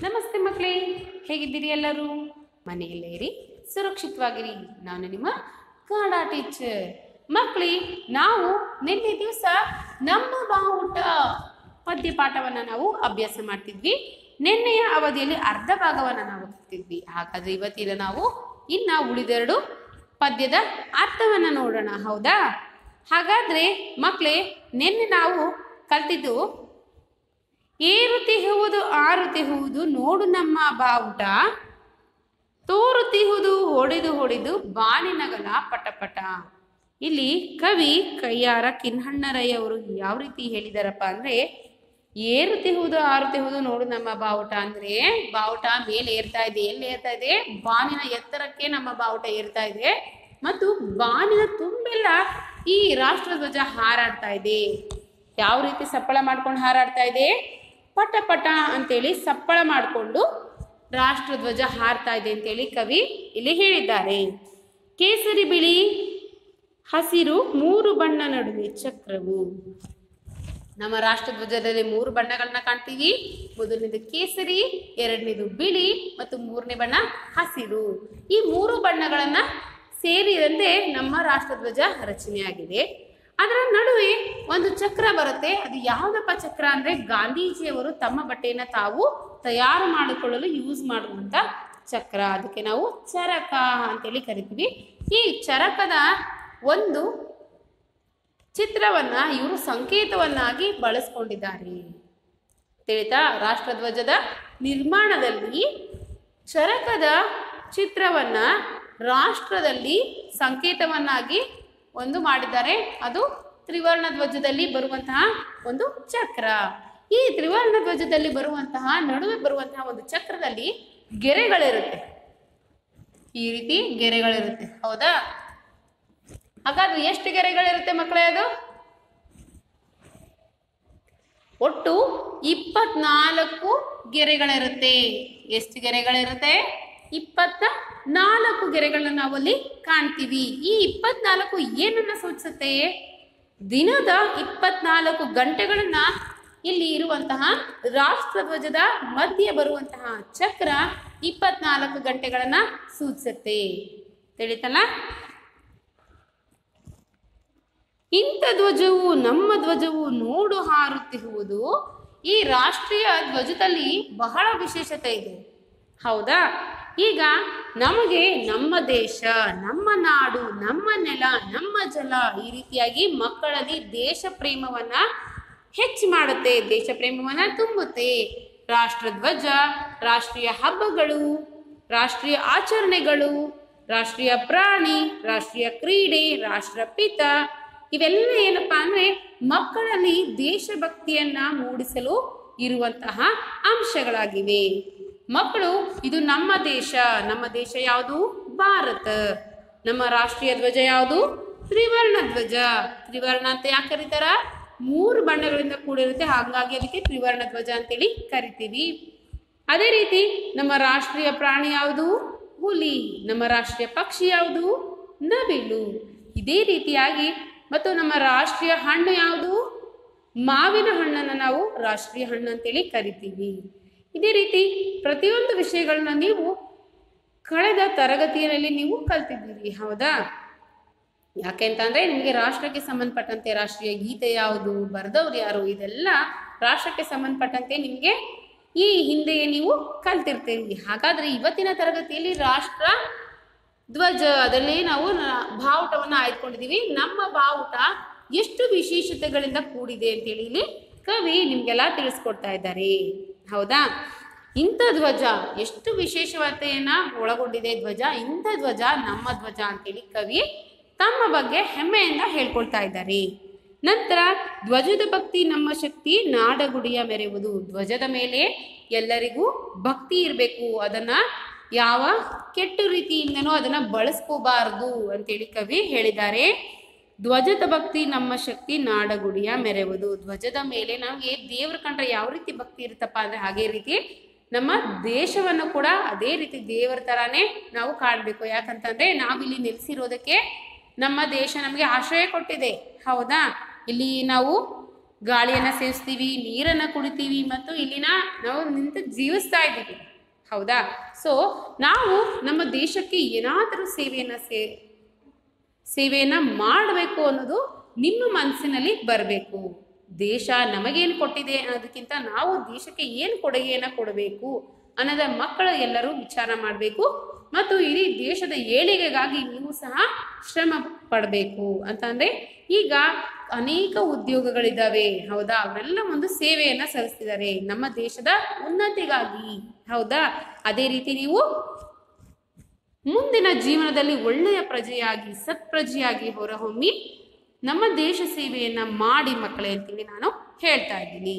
ನಮಸ್ತೆ ಮಕ್ಕಳೇ ಹೇಗಿದ್ದೀರಿ ಎಲ್ಲರೂ ಮನೆಯಲ್ಲೇ ಇರಿ ಸುರಕ್ಷಿತವಾಗಿರಿ ನಾನು ನಿಮ್ಮ ಕನ್ನಡ ಟೀಚರ್ ಮಕ್ಕಳೇ ನಾವು ನಿನ್ನೆ ದಿವಸ ನಮ್ಮ ಬಾವುಟ ಪದ್ಯ ಪಾಠವನ್ನು ನಾವು ಅಭ್ಯಾಸ ಮಾಡ್ತಿದ್ವಿ ನಿನ್ನೆಯ ಅವಧಿಯಲ್ಲಿ ಅರ್ಧ ಭಾಗವನ್ನು ನಾವು ಕಲ್ತಿದ್ವಿ ಹಾಗಾದ್ರೆ ಇವತ್ತಿನ ನಾವು ಇನ್ನ ಉಳಿದೆರಡು ಪದ್ಯದ ಅರ್ಥವನ್ನು ನೋಡೋಣ ಹೌದಾ ಹಾಗಾದ್ರೆ ಮಕ್ಕಳೇ ನಿನ್ನೆ ನಾವು ಕಲ್ತಿದ್ದು ಏರುತಿಹುವುದು ಆರುತಿಹುವುದು ನೋಡು ನಮ್ಮ ಬಾವುಟ ತೋರುತಿಹುದು ಹೊಡೆದು ಹೊಡೆದು ಬಾನಿನಗಲ ಪಟಪಟ ಇಲ್ಲಿ ಕವಿ ಕೈಯಾರ ಕಿನ್ನಣ್ಣರಯ್ಯವರು ಯಾವ ರೀತಿ ಹೇಳಿದಾರಪ್ಪ ಅಂದ್ರೆ ಏರುತಿಹುದು ಆರುತಿಹುದು ನೋಡು ನಮ್ಮ ಬಾವುಟ ಅಂದ್ರೆ ಬಾವುಟ ಮೇಲೆ ಏರ್ತಾ ಇದೆ ಎಲ್ಲಿ ಏರ್ತಾ ಇದೆ ಬಾನಿನ ಎತ್ತರಕ್ಕೆ ನಮ್ಮ ಬಾವುಟ ಏರ್ತಾ ಇದೆ ಮತ್ತು ಬಾನಿನ ತುಂಬೆಲ್ಲ ಈ ರಾಷ್ಟ್ರಧ್ವಜ ಹಾರಾಡ್ತಾ ಇದೆ ಯಾವ ರೀತಿ ಸಪ್ಪಳ ಮಾಡ್ಕೊಂಡು ಹಾರಾಡ್ತಾ ಇದೆ ಪಟ ಪಟ ಅಂತೇಳಿ ಸಪ್ಪಳ ಮಾಡಿಕೊಂಡು ರಾಷ್ಟ್ರಧ್ವಜ ಹಾರ್ತಾ ಇದೆ ಅಂತೇಳಿ ಕವಿ ಇಲ್ಲಿ ಹೇಳಿದ್ದಾರೆ ಕೇಸರಿ ಬಿಳಿ ಹಸಿರು ಮೂರು ಬಣ್ಣ ನಡುವೆ ಚಕ್ರವು ನಮ್ಮ ರಾಷ್ಟ್ರಧ್ವಜದಲ್ಲಿ ಮೂರು ಬಣ್ಣಗಳನ್ನ ಕಾಣ್ತೀವಿ ಮೊದಲನೇದು ಕೇಸರಿ ಎರಡನೇದು ಬಿಳಿ ಮತ್ತು ಮೂರನೇ ಬಣ್ಣ ಹಸಿರು ಈ ಮೂರು ಬಣ್ಣಗಳನ್ನ ಸೇರಿದಂತೆ ನಮ್ಮ ರಾಷ್ಟ್ರಧ್ವಜ ರಚನೆಯಾಗಿದೆ ಅದರ ನಡುವೆ ಒಂದು ಚಕ್ರ ಬರುತ್ತೆ ಅದು ಯಾವ್ದಪ್ಪ ಚಕ್ರ ಅಂದ್ರೆ ಗಾಂಧೀಜಿಯವರು ತಮ್ಮ ಬಟ್ಟೆಯನ್ನ ತಾವು ತಯಾರು ಮಾಡಿಕೊಳ್ಳಲು ಯೂಸ್ ಮಾಡುವಂತ ಚಕ್ರ ಅದಕ್ಕೆ ನಾವು ಚರಕ ಅಂತೇಳಿ ಕರಿತೀವಿ ಈ ಚರಕದ ಒಂದು ಚಿತ್ರವನ್ನ ಇವರು ಸಂಕೇತವನ್ನಾಗಿ ಬಳಸ್ಕೊಂಡಿದ್ದಾರೆ ತಿಳಿತಾ ರಾಷ್ಟ್ರಧ್ವಜದ ನಿರ್ಮಾಣದಲ್ಲಿ ಚರಕದ ಚಿತ್ರವನ್ನ ರಾಷ್ಟ್ರದಲ್ಲಿ ಸಂಕೇತವನ್ನಾಗಿ ಒಂದು ಮಾಡಿದ್ದಾರೆ ಅದು ತ್ರಿವರ್ಣ ಧ್ವಜದಲ್ಲಿ ಬರುವಂತಹ ಒಂದು ಚಕ್ರ ಈ ತ್ರಿವರ್ಣ ಧ್ವಜದಲ್ಲಿ ಬರುವಂತಹ ನಡುವೆ ಬರುವಂತಹ ಒಂದು ಚಕ್ರದಲ್ಲಿ ಗೆರೆಗಳಿರುತ್ತೆ ಈ ರೀತಿ ಗೆರೆಗಳಿರುತ್ತೆ ಹೌದಾ ಹಾಗಾದ್ರೆ ಎಷ್ಟು ಗೆರೆಗಳಿರುತ್ತೆ ಮಕ್ಕಳೇ ಅದು ಒಟ್ಟು ಇಪ್ಪತ್ನಾಲ್ಕು ಗೆರೆಗಳಿರುತ್ತೆ ಎಷ್ಟು ಗೆರೆಗಳಿರುತ್ತೆ ಇಪ್ಪತ್ತ ನಾಲ್ಕು ಗೆರೆಗಳನ್ನ ನಾವಲ್ಲಿ ಕಾಣ್ತೀವಿ ಈ ಇಪ್ಪತ್ನಾಲ್ಕು ಏನನ್ನ ಸೂಚಿಸುತ್ತೆ ದಿನದ ಇಪ್ಪತ್ನಾಲ್ಕು ಗಂಟೆಗಳನ್ನ ಇಲ್ಲಿ ಇರುವಂತಹ ರಾಷ್ಟ್ರಧ್ವಜದ ಮಧ್ಯೆ ಬರುವಂತಹ ಚಕ್ರ ಇಪ್ಪತ್ನಾಲ್ಕು ಗಂಟೆಗಳನ್ನ ಸೂಚಿಸುತ್ತೆ ತಿಳಿತಲ್ಲ ಇಂಥ ಧ್ವಜವು ನಮ್ಮ ಧ್ವಜವು ನೋಡು ಹಾರುತ್ತಿರುವುದು ಈ ರಾಷ್ಟ್ರೀಯ ಧ್ವಜದಲ್ಲಿ ಬಹಳ ವಿಶೇಷತೆ ಇದೆ ಹೌದಾ ಈಗ ನಮಗೆ ನಮ್ಮ ದೇಶ ನಮ್ಮ ನಾಡು ನಮ್ಮ ನೆಲ ನಮ್ಮ ಜಲ ಈ ರೀತಿಯಾಗಿ ಮಕ್ಕಳಲ್ಲಿ ದೇಶ ಪ್ರೇಮವನ್ನ ಹೆಚ್ಚು ಮಾಡುತ್ತೆ ದೇಶ ಪ್ರೇಮವನ್ನ ತುಂಬುತ್ತೆ ರಾಷ್ಟ್ರಧ್ವಜ ರಾಷ್ಟ್ರೀಯ ಹಬ್ಬಗಳು ರಾಷ್ಟ್ರೀಯ ಆಚರಣೆಗಳು ರಾಷ್ಟ್ರೀಯ ಪ್ರಾಣಿ ರಾಷ್ಟ್ರೀಯ ಕ್ರೀಡೆ ರಾಷ್ಟ್ರಪಿತ ಇವೆಲ್ಲ ಏನಪ್ಪಾ ಅಂದ್ರೆ ಮಕ್ಕಳಲ್ಲಿ ದೇಶಭಕ್ತಿಯನ್ನ ಮೂಡಿಸಲು ಇರುವಂತಹ ಅಂಶಗಳಾಗಿವೆ ಮಕ್ಕಳು ಇದು ನಮ್ಮ ದೇಶ ನಮ್ಮ ದೇಶ ಯಾವುದು ಭಾರತ ನಮ್ಮ ರಾಷ್ಟ್ರೀಯ ಧ್ವಜ ಯಾವುದು ತ್ರಿವರ್ಣ ಧ್ವಜ ತ್ರಿವರ್ಣ ಅಂತ ಯಾಕೆ ಕರೀತಾರ ಮೂರು ಬಣ್ಣಗಳಿಂದ ಕೂಡಿರುತ್ತೆ ಹಾಗಾಗಿ ಅದಕ್ಕೆ ತ್ರಿವರ್ಣ ಧ್ವಜ ಅಂತೇಳಿ ಕರಿತೀವಿ ಅದೇ ರೀತಿ ನಮ್ಮ ರಾಷ್ಟ್ರೀಯ ಪ್ರಾಣಿ ಯಾವುದು ಹುಲಿ ನಮ್ಮ ರಾಷ್ಟ್ರೀಯ ಪಕ್ಷಿ ಯಾವುದು ನವಿಲು ಇದೇ ರೀತಿಯಾಗಿ ಮತ್ತು ನಮ್ಮ ರಾಷ್ಟ್ರೀಯ ಹಣ್ಣು ಯಾವುದು ಮಾವಿನ ಹಣ್ಣನ್ನು ನಾವು ರಾಷ್ಟ್ರೀಯ ಹಣ್ಣು ಅಂತೇಳಿ ಕರಿತೀವಿ ಇದೇ ರೀತಿ ಪ್ರತಿಯೊಂದು ವಿಷಯಗಳನ್ನ ನೀವು ಕಳೆದ ತರಗತಿಯಲ್ಲಿ ನೀವು ಕಲ್ತಿದ್ದೀರಿ ಹೌದಾ ಯಾಕೆಂತಂದ್ರೆ ನಿಮಗೆ ರಾಷ್ಟ್ರಕ್ಕೆ ಸಂಬಂಧಪಟ್ಟಂತೆ ರಾಷ್ಟ್ರೀಯ ಗೀತೆ ಯಾವುದು ಬರೆದವ್ರು ಯಾರು ಇದೆಲ್ಲ ರಾಷ್ಟ್ರಕ್ಕೆ ಸಂಬಂಧಪಟ್ಟಂತೆ ನಿಮಗೆ ಈ ಹಿಂದೆಯೇ ನೀವು ಕಲ್ತಿರ್ತೀರಿ ಹಾಗಾದ್ರೆ ಇವತ್ತಿನ ತರಗತಿಯಲ್ಲಿ ರಾಷ್ಟ್ರ ಧ್ವಜ ಅದರಲ್ಲಿ ನಾವು ನ- ಬಾವುಟವನ್ನು ಆಯ್ದುಕೊಂಡಿದ್ದೀವಿ ನಮ್ಮ ಬಾವುಟ ಎಷ್ಟು ವಿಶೇಷತೆಗಳಿಂದ ಕೂಡಿದೆ ಅಂತೇಳಿ ಇಲ್ಲಿ ಕವಿ ನಿಮ್ಗೆಲ್ಲ ತಿಳಿಸ್ಕೊಡ್ತಾ ಇದ್ದಾರೆ ಹೌದಾ ಇಂಥ ಧ್ವಜ ಎಷ್ಟು ವಿಶೇಷತೆಯನ್ನ ಒಳಗೊಂಡಿದೆ ಧ್ವಜ ಇಂಥ ಧ್ವಜ ನಮ್ಮ ಧ್ವಜ ಅಂತೇಳಿ ಕವಿ ತಮ್ಮ ಬಗ್ಗೆ ಹೆಮ್ಮೆಯಿಂದ ಹೇಳ್ಕೊಳ್ತಾ ಇದ್ದಾರೆ ನಂತರ ಧ್ವಜದ ಭಕ್ತಿ ನಮ್ಮ ಶಕ್ತಿ ನಾಡಗುಡಿಯ ಮೆರೆಯುವುದು ಧ್ವಜದ ಮೇಲೆ ಎಲ್ಲರಿಗೂ ಭಕ್ತಿ ಇರಬೇಕು ಅದನ್ನ ಯಾವ ಕೆಟ್ಟ ರೀತಿಯಿಂದನೂ ಅದನ್ನ ಬಳಸ್ಕೋಬಾರದು ಅಂತೇಳಿ ಕವಿ ಹೇಳಿದ್ದಾರೆ ಧ್ವಜದ ಭಕ್ತಿ ನಮ್ಮ ಶಕ್ತಿ ನಾಡಗುಡಿಯ ಮೆರೆಯುವುದು ಧ್ವಜದ ಮೇಲೆ ನಮಗೆ ದೇವ್ರ ಕಂಡ್ರೆ ಯಾವ ರೀತಿ ಭಕ್ತಿ ಇರುತ್ತಪ್ಪ ಅಂದ್ರೆ ಹಾಗೆ ರೀತಿ ನಮ್ಮ ದೇಶವನ್ನು ಕೂಡ ಅದೇ ರೀತಿ ದೇವರ ತರಾನೇ ನಾವು ಕಾಣಬೇಕು ಯಾಕಂತಂದ್ರೆ ನಾವಿಲ್ಲಿ ನೆಲೆಸಿರೋದಕ್ಕೆ ನಮ್ಮ ದೇಶ ನಮಗೆ ಆಶ್ರಯ ಕೊಟ್ಟಿದೆ ಹೌದಾ ಇಲ್ಲಿ ನಾವು ಗಾಳಿಯನ್ನು ಸೇವಿಸ್ತೀವಿ ನೀರನ್ನು ಕುಡಿತೀವಿ ಮತ್ತು ಇಲ್ಲಿನ ನಾವು ನಿಂತು ಜೀವಿಸ್ತಾ ಇದ್ದೀವಿ ಹೌದಾ ಸೊ ನಾವು ನಮ್ಮ ದೇಶಕ್ಕೆ ಏನಾದರೂ ಸೇವೆಯನ್ನು ಸೇ ಸೇವೆಯನ್ನು ಮಾಡಬೇಕು ಅನ್ನೋದು ನಿಮ್ಮ ಮನಸ್ಸಿನಲ್ಲಿ ಬರಬೇಕು ದೇಶ ನಮಗೇನು ಕೊಟ್ಟಿದೆ ಅನ್ನೋದಕ್ಕಿಂತ ನಾವು ದೇಶಕ್ಕೆ ಏನು ಕೊಡುಗೆಯನ್ನು ಕೊಡಬೇಕು ಅನ್ನೋದ ಮಕ್ಕಳು ಎಲ್ಲರೂ ವಿಚಾರ ಮಾಡಬೇಕು ಮತ್ತು ಇಡೀ ದೇಶದ ಏಳಿಗೆಗಾಗಿ ನೀವು ಸಹ ಶ್ರಮ ಪಡಬೇಕು ಅಂತಂದ್ರೆ ಈಗ ಅನೇಕ ಉದ್ಯೋಗಗಳಿದ್ದಾವೆ ಹೌದಾ ಅವೆಲ್ಲ ಒಂದು ಸೇವೆಯನ್ನ ಸಲ್ಲಿಸ್ತಿದ್ದಾರೆ ನಮ್ಮ ದೇಶದ ಉನ್ನತಿಗಾಗಿ ಹೌದಾ ಅದೇ ರೀತಿ ನೀವು ಮುಂದಿನ ಜೀವನದಲ್ಲಿ ಒಳ್ಳೆಯ ಪ್ರಜೆಯಾಗಿ ಸತ್ಪ್ರಜೆಯಾಗಿ ಹೊರಹೊಮ್ಮಿ ನಮ್ಮ ದೇಶ ಸೇವೆಯನ್ನ ಮಾಡಿ ಮಕ್ಕಳೇ ಅಂತೇಳಿ ನಾನು ಹೇಳ್ತಾ ಇದ್ದೀನಿ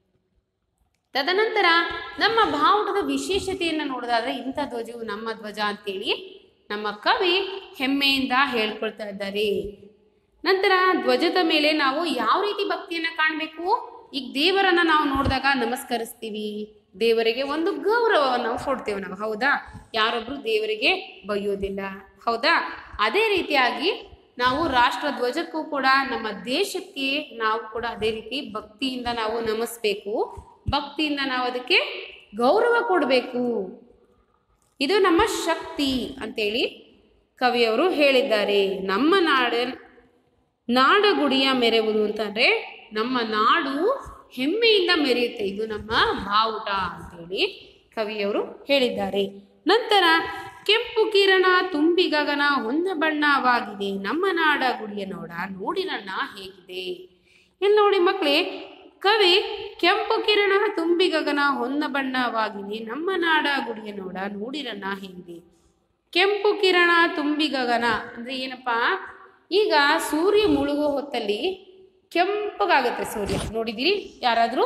ತದನಂತರ ನಮ್ಮ ಬಾವುಟದ ವಿಶೇಷತೆಯನ್ನು ನೋಡೋದಾದ್ರೆ ಇಂಥ ಧ್ವಜವು ನಮ್ಮ ಧ್ವಜ ಅಂತೇಳಿ ನಮ್ಮ ಕವಿ ಹೆಮ್ಮೆಯಿಂದ ಹೇಳ್ಕೊಳ್ತಾ ಇದ್ದಾರೆ ನಂತರ ಧ್ವಜದ ಮೇಲೆ ನಾವು ಯಾವ ರೀತಿ ಭಕ್ತಿಯನ್ನ ಕಾಣಬೇಕು ಈಗ ದೇವರನ್ನ ನಾವು ನೋಡಿದಾಗ ನಮಸ್ಕರಿಸ್ತೀವಿ ದೇವರಿಗೆ ಒಂದು ಗೌರವವನ್ನು ನಾವು ಕೊಡ್ತೇವೆ ನಾವು ಹೌದಾ ಯಾರೊಬ್ರು ದೇವರಿಗೆ ಬೈಯೋದಿಲ್ಲ ಹೌದಾ ಅದೇ ರೀತಿಯಾಗಿ ನಾವು ರಾಷ್ಟ್ರ ಧ್ವಜಕ್ಕೂ ಕೂಡ ನಮ್ಮ ದೇಶಕ್ಕೆ ನಾವು ಕೂಡ ಅದೇ ರೀತಿ ಭಕ್ತಿಯಿಂದ ನಾವು ನಮಿಸ್ಬೇಕು ಭಕ್ತಿಯಿಂದ ನಾವು ಅದಕ್ಕೆ ಗೌರವ ಕೊಡಬೇಕು ಇದು ನಮ್ಮ ಶಕ್ತಿ ಅಂತೇಳಿ ಕವಿಯವರು ಹೇಳಿದ್ದಾರೆ ನಮ್ಮ ನಾಡ ನಾಡಗುಡಿಯ ಮೆರೆವುದು ಅಂತಂದ್ರೆ ನಮ್ಮ ನಾಡು ಹೆಮ್ಮೆಯಿಂದ ಮೆರೆಯುತ್ತೆ ಇದು ನಮ್ಮ ಬಾವುಟ ಅಂತೇಳಿ ಕವಿಯವರು ಹೇಳಿದ್ದಾರೆ ನಂತರ ಕೆಂಪು ಕಿರಣ ತುಂಬಿ ಗಗನ ಹೊನ್ನ ಬಣ್ಣವಾಗಿದೆ ನಮ್ಮ ನಾಡ ಗುಡಿಯ ನೋಡ ನೋಡಿರಣ್ಣ ಹೇಗಿದೆ ಇಲ್ಲಿ ನೋಡಿ ಮಕ್ಕಳೇ ಕವಿ ಕೆಂಪು ಕಿರಣ ತುಂಬಿ ಗಗನ ಹೊನ್ನ ಬಣ್ಣವಾಗಿದೆ ನಮ್ಮ ನಾಡ ಗುಡಿಯ ನೋಡ ನೋಡಿರಣ್ಣ ಹೇಗಿದೆ ಕೆಂಪು ಕಿರಣ ತುಂಬಿ ಗಗನ ಅಂದ್ರೆ ಏನಪ್ಪಾ ಈಗ ಸೂರ್ಯ ಮುಳುಗೋ ಹೊತ್ತಲ್ಲಿ ಕೆಂಪಗಾಗುತ್ತೆ ಸೂರ್ಯ ನೋಡಿದಿರಿ ಯಾರಾದರೂ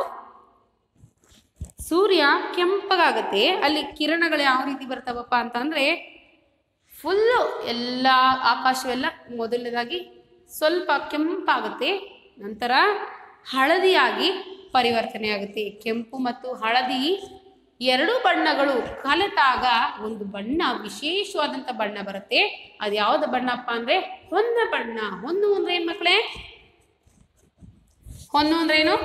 ಸೂರ್ಯ ಕೆಂಪಗಾಗತ್ತೆ ಅಲ್ಲಿ ಕಿರಣಗಳು ಯಾವ ರೀತಿ ಬರ್ತಾವಪ್ಪ ಅಂತಂದ್ರೆ ಫುಲ್ಲು ಎಲ್ಲ ಆಕಾಶವೆಲ್ಲ ಮೊದಲನೇದಾಗಿ ಸ್ವಲ್ಪ ಕೆಂಪಾಗುತ್ತೆ ನಂತರ ಹಳದಿಯಾಗಿ ಪರಿವರ್ತನೆ ಆಗುತ್ತೆ ಕೆಂಪು ಮತ್ತು ಹಳದಿ ಎರಡು ಬಣ್ಣಗಳು ಕಲೆತಾಗ ಒಂದು ಬಣ್ಣ ವಿಶೇಷವಾದಂಥ ಬಣ್ಣ ಬರುತ್ತೆ ಅದು ಯಾವ್ದು ಬಣ್ಣಪ್ಪ ಅಂದ್ರೆ ಹೊನ್ನ ಬಣ್ಣ ಹೊನ್ನು ಅಂದ್ರೆ ಏನ್ ಮಕ್ಕಳೇ ಹೊನ್ನು ಅಂದ್ರೆ ಏನು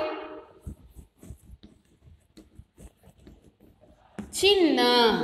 ಚಿನ್ನ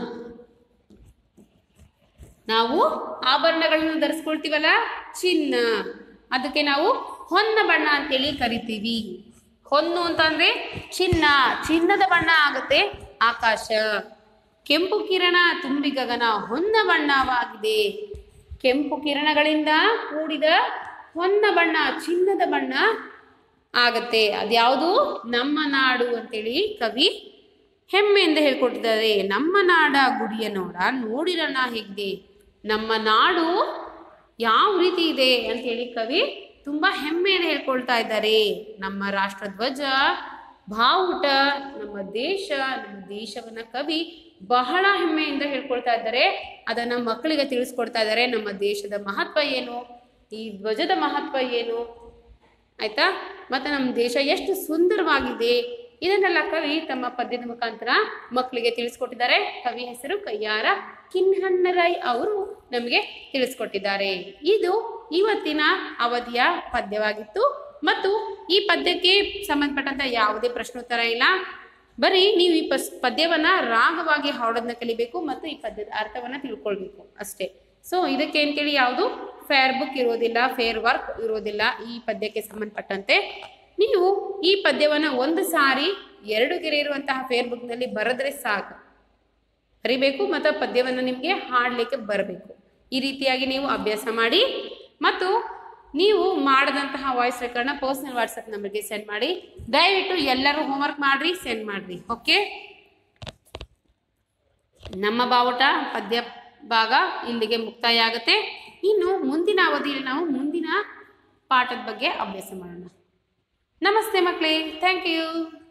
ನಾವು ಆಭರಣಗಳನ್ನು ಧರಿಸ್ಕೊಳ್ತೀವಲ್ಲ ಚಿನ್ನ ಅದಕ್ಕೆ ನಾವು ಹೊನ್ನ ಬಣ್ಣ ಅಂತೇಳಿ ಕರಿತೀವಿ ಹೊನ್ನು ಅಂತಂದ್ರೆ ಚಿನ್ನ ಚಿನ್ನದ ಬಣ್ಣ ಆಗುತ್ತೆ ಆಕಾಶ ಕೆಂಪು ಕಿರಣ ತುಂಬಿ ಗಗನ ಹೊನ್ನ ಬಣ್ಣವಾಗಿದೆ ಕೆಂಪು ಕಿರಣಗಳಿಂದ ಕೂಡಿದ ಹೊನ್ನ ಬಣ್ಣ ಚಿನ್ನದ ಬಣ್ಣ ಆಗತ್ತೆ ಅದ್ಯಾವುದು ನಮ್ಮ ನಾಡು ಅಂತೇಳಿ ಕವಿ ಹೆಮ್ಮೆಯಿಂದ ಹೇಳ್ಕೊಟ್ಟಿದ್ದಾರೆ ನಮ್ಮ ನಾಡ ಗುಡಿಯ ನೋಡ ನೋಡಿರಣ್ಣ ಹೇಗಿದೆ ನಮ್ಮ ನಾಡು ಯಾವ ರೀತಿ ಇದೆ ಅಂತೇಳಿ ಕವಿ ತುಂಬಾ ಹೆಮ್ಮೆಯಿಂದ ಹೇಳ್ಕೊಳ್ತಾ ಇದ್ದಾರೆ ನಮ್ಮ ರಾಷ್ಟ್ರ ಧ್ವಜ ಬಾವುಟ ನಮ್ಮ ದೇಶ ನಮ್ಮ ದೇಶವನ್ನ ಕವಿ ಬಹಳ ಹೆಮ್ಮೆಯಿಂದ ಹೇಳ್ಕೊಳ್ತಾ ಇದ್ದಾರೆ ಅದನ್ನ ಮಕ್ಕಳಿಗೆ ತಿಳಿಸ್ಕೊಡ್ತಾ ಇದ್ದಾರೆ ನಮ್ಮ ದೇಶದ ಮಹತ್ವ ಏನು ಈ ಧ್ವಜದ ಮಹತ್ವ ಏನು ಆಯ್ತಾ ಮತ್ತೆ ನಮ್ಮ ದೇಶ ಎಷ್ಟು ಸುಂದರವಾಗಿದೆ ಇದನ್ನೆಲ್ಲ ಕವಿ ತಮ್ಮ ಪದ್ಯದ ಮುಖಾಂತರ ಮಕ್ಕಳಿಗೆ ತಿಳಿಸ್ಕೊಟ್ಟಿದ್ದಾರೆ ಕವಿ ಹೆಸರು ಕಯ್ಯಾರ ಕಿನ್ಹಣ್ಣರೈ ಅವರು ನಮಗೆ ತಿಳಿಸ್ಕೊಟ್ಟಿದ್ದಾರೆ ಇದು ಇವತ್ತಿನ ಅವಧಿಯ ಪದ್ಯವಾಗಿತ್ತು ಮತ್ತು ಈ ಪದ್ಯಕ್ಕೆ ಸಂಬಂಧಪಟ್ಟಂತ ಯಾವುದೇ ಪ್ರಶ್ನೋತ್ತರ ಇಲ್ಲ ಬರೀ ನೀವು ಈ ಪಸ್ ಪದ್ಯವನ್ನ ರಾಗವಾಗಿ ಹಾಡೋದನ್ನ ಕಲಿಬೇಕು ಮತ್ತು ಈ ಪದ್ಯದ ಅರ್ಥವನ್ನ ತಿಳ್ಕೊಳ್ಬೇಕು ಅಷ್ಟೇ ಸೊ ಇದಕ್ಕೆ ಅಂತೇಳಿ ಯಾವುದು ಫೇರ್ ಬುಕ್ ಇರೋದಿಲ್ಲ ಫೇರ್ ವರ್ಕ್ ಇರೋದಿಲ್ಲ ಈ ಪದ್ಯಕ್ಕೆ ಸಂಬಂಧಪಟ್ಟಂತೆ ನೀವು ಈ ಪದ್ಯವನ್ನ ಒಂದು ಸಾರಿ ಎರಡು ಗೆರೆ ಇರುವಂತಹ ಫೇರ್ ಬುಕ್ನಲ್ಲಿ ಬರೆದ್ರೆ ಸಾಕು ಬರಿಬೇಕು ಮತ್ತು ಪದ್ಯವನ್ನು ನಿಮಗೆ ಹಾಡಲಿಕ್ಕೆ ಬರಬೇಕು ಈ ರೀತಿಯಾಗಿ ನೀವು ಅಭ್ಯಾಸ ಮಾಡಿ ಮತ್ತು ನೀವು ಮಾಡದಂತಹ ವಾಯ್ಸ್ ರೆಕಾರ್ಡ್ನ ಪರ್ಸನಲ್ ವಾಟ್ಸಪ್ ನಂಬರ್ಗೆ ಸೆಂಡ್ ಮಾಡಿ ದಯವಿಟ್ಟು ಎಲ್ಲರೂ ಹೋಮ್ವರ್ಕ್ ಮಾಡ್ರಿ ಸೆಂಡ್ ಮಾಡ್ರಿ ಓಕೆ ನಮ್ಮ ಬಾವುಟ ಪದ್ಯ ಭಾಗ ಇಲ್ಲಿಗೆ ಮುಕ್ತಾಯ ಆಗುತ್ತೆ ಇನ್ನು ಮುಂದಿನ ಅವಧಿಯಲ್ಲಿ ನಾವು ಮುಂದಿನ ಪಾಠದ ಬಗ್ಗೆ ಅಭ್ಯಾಸ ಮಾಡೋಣ ನಮಸ್ತೆ ಮಕ್ಕಳೇ ಥ್ಯಾಂಕ್ ಯು